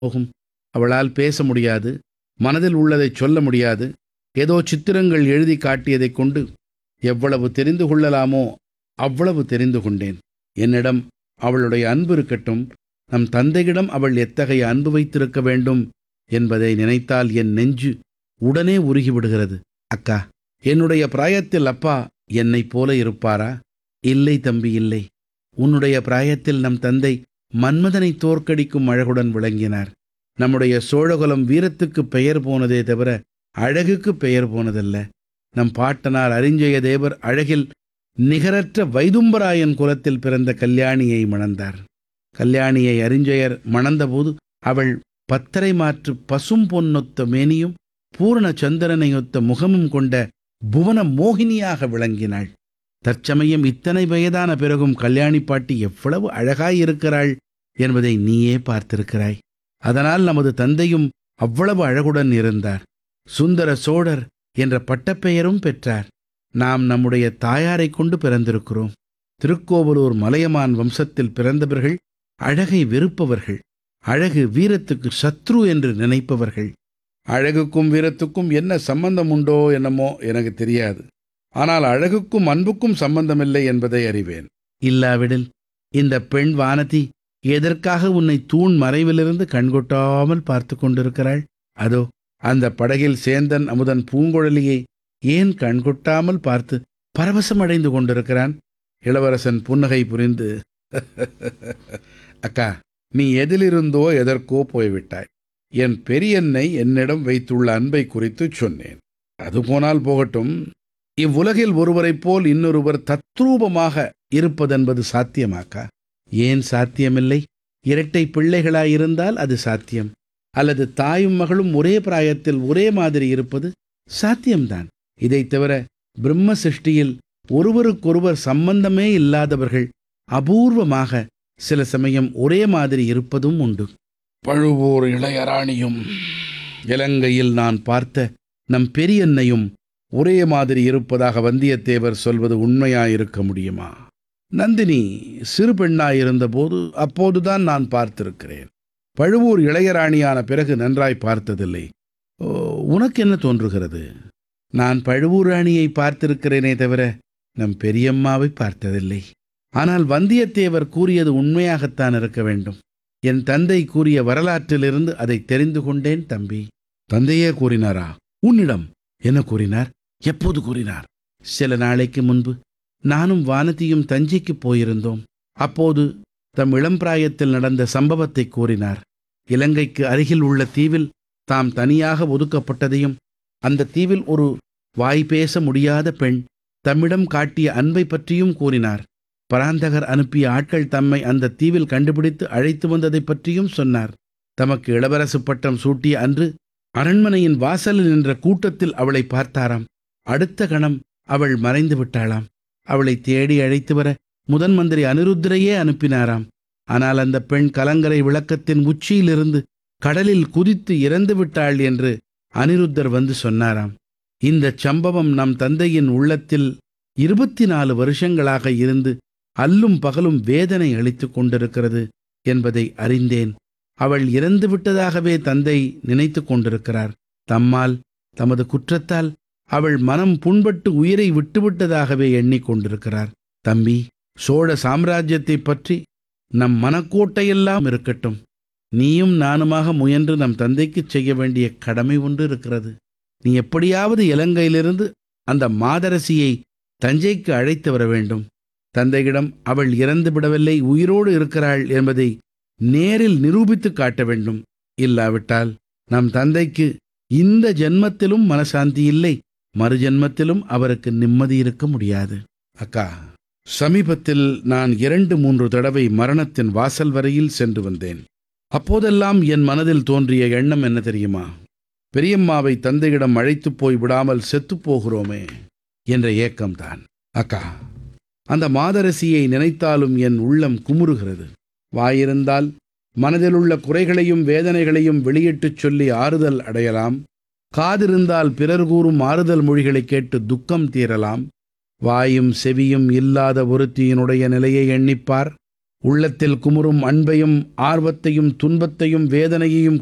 போகும் அவளால் பேச முடியாது மனதில் உள்ளதைச் சொல்ல முடியாது ஏதோ சித்திரங்கள் எழுதி காட்டியதைக் கொண்டு எவ்வளவு தெரிந்து கொள்ளலாமோ அவ்வளவு தெரிந்து கொண்டேன் என்னிடம் அவளுடைய அன்பு இருக்கட்டும் நம் தந்தையிடம் அவள் எத்தகைய அன்பு வைத்திருக்க வேண்டும் என்பதை நினைத்தால் என் நெஞ்சு உடனே உருகிவிடுகிறது அக்கா என்னுடைய பிராயத்தில் அப்பா என்னைப் போல இருப்பாரா இல்லை தம்பி இல்லை உன்னுடைய பிராயத்தில் நம் தந்தை மன்மதனை தோற்கடிக்கும் அழகுடன் விளங்கினார் நம்முடைய சோழகுலம் வீரத்துக்கு பெயர் போனதே தவிர அழகுக்கு பெயர் போனதல்ல நம் பாட்டனார் அரிஞ்சய தேவர் அழகில் நிகரற்ற வைதும்பராயன் குலத்தில் பிறந்த கல்யாணியை மணந்தார் கல்யாணியை அரிஞ்சயர் மணந்தபோது அவள் பத்தரை மாற்று பசும் பொன்னொத்த மேனியும் பூரண சந்திரனையொத்த முகமும் கொண்ட புவன மோகினியாக விளங்கினாள் தற்சமயம் இத்தனை வயதான பிறகும் கல்யாணி பாட்டி எவ்வளவு அழகாயிருக்கிறாள் என்பதை நீயே பார்த்திருக்கிறாய் அதனால் நமது தந்தையும் அவ்வளவு அழகுடன் இருந்தார் சுந்தர சோழர் என்ற பட்டப்பெயரும் பெற்றார் நாம் நம்முடைய தாயாரை கொண்டு பிறந்திருக்கிறோம் திருக்கோவலூர் மலையமான் வம்சத்தில் பிறந்தவர்கள் அழகை வெறுப்பவர்கள் அழகு வீரத்துக்கு சத்ரு என்று நினைப்பவர்கள் அழகுக்கும் வீரத்துக்கும் என்ன சம்பந்தம் உண்டோ என்னமோ எனக்கு தெரியாது ஆனால் அழகுக்கும் அன்புக்கும் சம்பந்தமில்லை என்பதை அறிவேன் இல்லாவிடில் இந்த பெண் வானதி எதற்காக உன்னை தூண் மறைவிலிருந்து கண்கொட்டாமல் பார்த்து கொண்டிருக்கிறாள் அதோ அந்த படகில் சேந்தன் அமுதன் பூங்குழலியை ஏன் கண்கொட்டாமல் பார்த்து பரவசமடைந்து கொண்டிருக்கிறான் இளவரசன் புன்னகை புரிந்து அக்கா நீ எதிலிருந்தோ எதற்கோ போய்விட்டாய் என் பெரியன்னை என்னிடம் வைத்துள்ள அன்பை குறித்து சொன்னேன் அது போனால் போகட்டும் இவ்வுலகில் ஒருவரைப் போல் இன்னொருவர் தத்ரூபமாக இருப்பதென்பது சாத்தியமாக்கா ஏன் சாத்தியமில்லை இரட்டை பிள்ளைகளாயிருந்தால் அது சாத்தியம் அல்லது தாயும் மகளும் ஒரே பிராயத்தில் ஒரே மாதிரி இருப்பது சாத்தியம்தான் இதைத் தவிர பிரம்ம சிருஷ்டியில் ஒருவருக்கொருவர் சம்பந்தமே இல்லாதவர்கள் அபூர்வமாக சில சமயம் ஒரே மாதிரி இருப்பதும் உண்டு பழுவூர் இளையராணியும் இலங்கையில் நான் பார்த்த நம் பெரியன்னையும் ஒரே மாதிரி இருப்பதாக வந்தியத்தேவர் சொல்வது உண்மையாயிருக்க முடியுமா நந்தினி சிறு பெண்ணாயிருந்தபோது அப்போதுதான் நான் பார்த்திருக்கிறேன் பழுவூர் இளையராணியான பிறகு நன்றாய் பார்த்ததில்லை ஓ, உனக்கு என்ன தோன்றுகிறது நான் பழுவூர் ராணியை பார்த்திருக்கிறேனே தவிர நம் பெரியம்மாவை பார்த்ததில்லை ஆனால் வந்தியத்தேவர் கூறியது உண்மையாகத்தான் இருக்க வேண்டும் என் தந்தை கூறிய வரலாற்றிலிருந்து அதை தெரிந்து கொண்டேன் தம்பி தந்தையே கூறினாரா உன்னிடம் என்ன கூறினார் எப்போது கூறினார் சில நாளைக்கு முன்பு நானும் வானதியும் தஞ்சைக்கு போயிருந்தோம் அப்போது தம் இளம்பிராயத்தில் நடந்த சம்பவத்தை கூறினார் இலங்கைக்கு அருகில் உள்ள தீவில் தாம் தனியாக ஒதுக்கப்பட்டதையும் அந்த தீவில் ஒரு வாய் பேச முடியாத பெண் தம்மிடம் காட்டிய அன்பை பற்றியும் கூறினார் பராந்தகர் அனுப்பிய ஆட்கள் தம்மை அந்த தீவில் கண்டுபிடித்து அழைத்து வந்ததை பற்றியும் சொன்னார் தமக்கு இளவரசு பட்டம் சூட்டிய அன்று அரண்மனையின் வாசலில் நின்ற கூட்டத்தில் அவளை பார்த்தாராம் அடுத்த கணம் அவள் மறைந்து விட்டாளாம் அவளை தேடி அழைத்து வர முதன் மந்திரி அனிருத்தரையே அனுப்பினாராம் ஆனால் அந்த பெண் கலங்கரை விளக்கத்தின் உச்சியிலிருந்து கடலில் குதித்து இறந்து விட்டாள் என்று அனிருத்தர் வந்து சொன்னாராம் இந்த சம்பவம் நம் தந்தையின் உள்ளத்தில் இருபத்தி நாலு வருஷங்களாக இருந்து அல்லும் பகலும் வேதனை அளித்துக் கொண்டிருக்கிறது என்பதை அறிந்தேன் அவள் இறந்து விட்டதாகவே தந்தை நினைத்து கொண்டிருக்கிறார் தம்மால் தமது குற்றத்தால் அவள் மனம் புண்பட்டு உயிரை விட்டுவிட்டதாகவே எண்ணிக்கொண்டிருக்கிறார் தம்பி சோழ சாம்ராஜ்யத்தைப் பற்றி நம் மனக்கோட்டையெல்லாம் இருக்கட்டும் நீயும் நானுமாக முயன்று நம் தந்தைக்குச் செய்ய வேண்டிய கடமை ஒன்று இருக்கிறது நீ எப்படியாவது இலங்கையிலிருந்து அந்த மாதரசியை தஞ்சைக்கு அழைத்து வர வேண்டும் தந்தையிடம் அவள் இறந்து விடவில்லை உயிரோடு இருக்கிறாள் என்பதை நேரில் நிரூபித்துக் காட்ட வேண்டும் இல்லாவிட்டால் நம் தந்தைக்கு இந்த ஜென்மத்திலும் மனசாந்தி இல்லை மறு ஜென்மத்திலும் அவருக்கு நிம்மதி இருக்க முடியாது அக்கா சமீபத்தில் நான் இரண்டு மூன்று தடவை மரணத்தின் வாசல் வரையில் சென்று வந்தேன் அப்போதெல்லாம் என் மனதில் தோன்றிய எண்ணம் என்ன தெரியுமா பெரியம்மாவை தந்தையிடம் அழைத்துப் போய் விடாமல் செத்துப் போகிறோமே என்ற ஏக்கம்தான் அக்கா அந்த மாதரசியை நினைத்தாலும் என் உள்ளம் குமுறுகிறது வாயிருந்தால் மனதிலுள்ள குறைகளையும் வேதனைகளையும் வெளியிட்டுச் சொல்லி ஆறுதல் அடையலாம் காதிருந்தால் பிறர் கூறும் ஆறுதல் மொழிகளை கேட்டு துக்கம் தீரலாம் வாயும் செவியும் இல்லாத ஒருத்தியினுடைய நிலையை எண்ணிப்பார் உள்ளத்தில் குமுறும் அன்பையும் ஆர்வத்தையும் துன்பத்தையும் வேதனையையும்